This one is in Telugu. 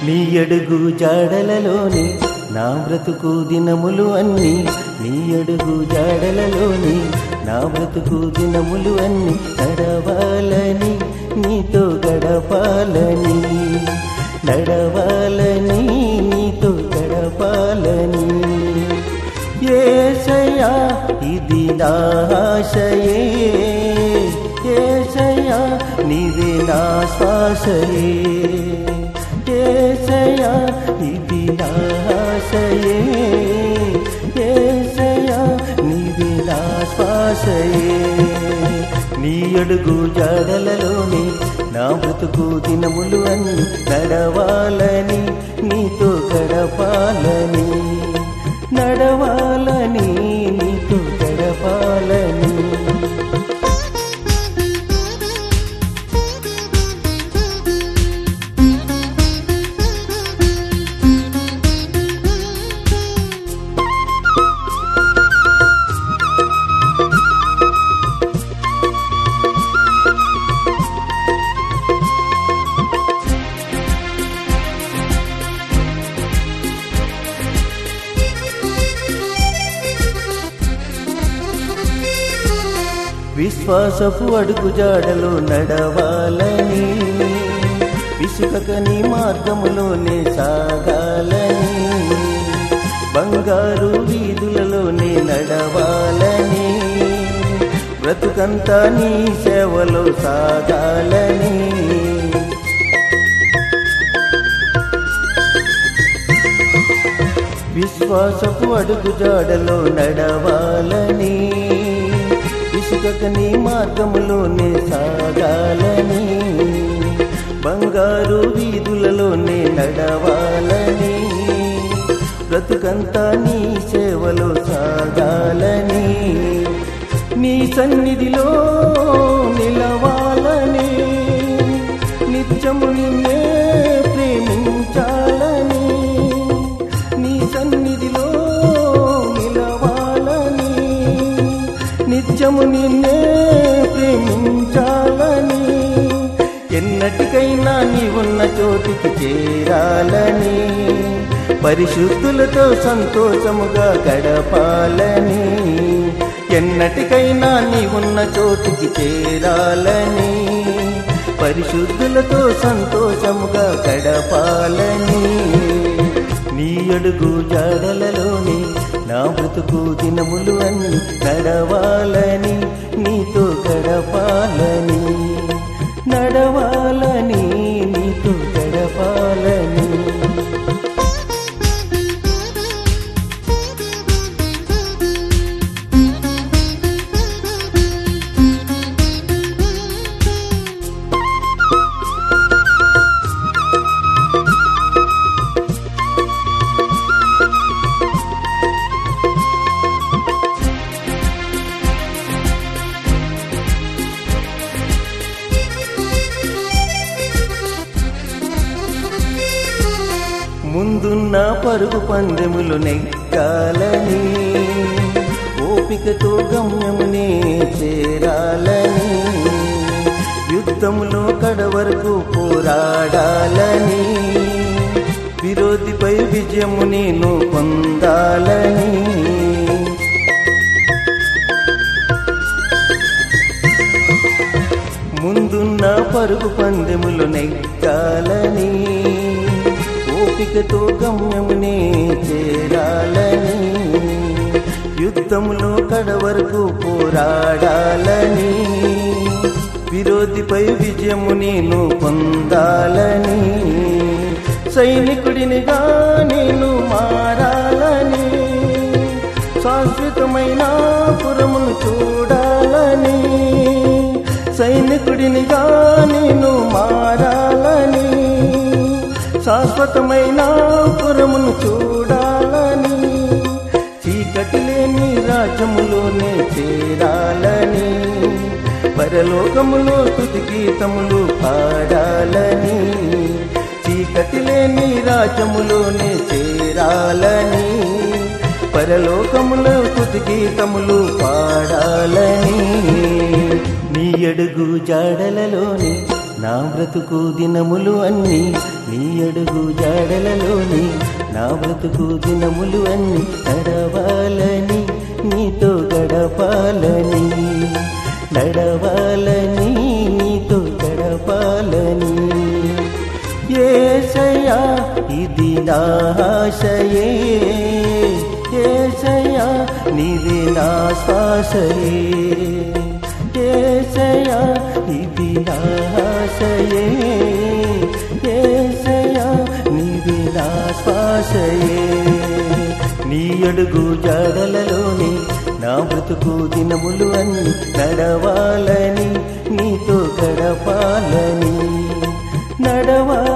నీ అడుగు జాడలలోని నా బ్రతుకు దినములు అన్ని నీ అడుగు జాడలలోని నా బ్రతుకు దినములు అన్ని నడవాలని నీతో గడపాలని నడవాలని నీతో గడపాలని ఏసయ్యా ఇది నా ఆశయే ఏసయ్యా నీవే నా శ్వాసయే ఏసయ్యా ఇది నా ఆశయే ఏసయ్యా నీవే నా శ్వాసయే నీ అడుగు జాడలలోని నా బ్రతుకు దినములు అన్ని నడవాలని నీతో గడపాలని నడవాలని నీతో గడపాలని విశ్వాసపు అడుగు జాడలో నడవాలని విసుకక నీ మార్గములోనే సాగాలని బంగారు వీధులలోనే నడవాలని బ్రతుకంతా నీ సేవలో సాగాలని విశ్వాసపు అడుగు జాడలో నడవాలని ఇసుకక నీ మార్గములోనే సాగాలని బంగారు వీధులలోనే నడవాలని బ్రతుకంతా నీ సేవలో సాగాలని నీ సన్నిధిలో నిలవాలని నిత్యము నిన్నే ప్రేమించాలని నీ సన్నిధిలో నిలవాలని నిత్యము నిన్నే ప్రేమించాలని ఎన్నటికైనా నీ ఉన్న చోటికి చేరాలని పరిశుద్ధులతో సంతోషముగా గడపాలని ఎన్నటికైనా నీ ఉన్న చోటికి చేరాలని పరిశుద్ధులతో సంతోషముగా గడపాలని నీ అడుగు జాడలలోని నా బ్రతుకు దినములు అన్ని నడవాలని నీతో గడపాలని నడవాలని నీతో గడపాలని ముందున్న పరుగు పందెములు నెక్కాలని ఓపికతో గమ్యమునే చేరాలని యుద్ధములో కడవరకు పోరాడాలని విరోధిపై విజయము నేను పొందాలని ముందున్న పరుగు పందెములు నెక్కాలని ఓపికతో గమ్యమునే చేరాలని యుద్ధములో కడవరకు పోరాడాలని విరోధిపై విజయము నేను పొందాలని సైనికుడినిగా నేను మారాలని శాశ్వతమైన పురమును చూడాలని సైనికుడినిగా నేను మారాలని శాశ్వతమైన పురమును చూడాలని చీకటి లేని రాజ్యములోనే చేరాలని పరలోకములో తుది గీతములు పాడాలని చీకటి లేని రాజ్యములోనే చేరాలని పరలోకములో తుది గీతములు పాడాలని నీ అడుగు జాడలలోని నా బ్రతుకు దినములు అన్ని నీ అడుగు జాడలలోని నా బ్రతుకు దినములు అన్ని నడవాలని నీతో గడపాలని నడవాలని నీతో గడపాలని ఏసయ్యా ఇది నా ఆశయే ఏసయ్యా నీవే నా శ్వాసయే ఏసయ్యా ఇది నా ఆశయే ఏసయ్యా నీవే నా శ్వాసయే నీ అడుగు జాడలలోని నా బ్రతుకు దినములు అన్ని నడవాలని నీతో గడపాలని నడవాలని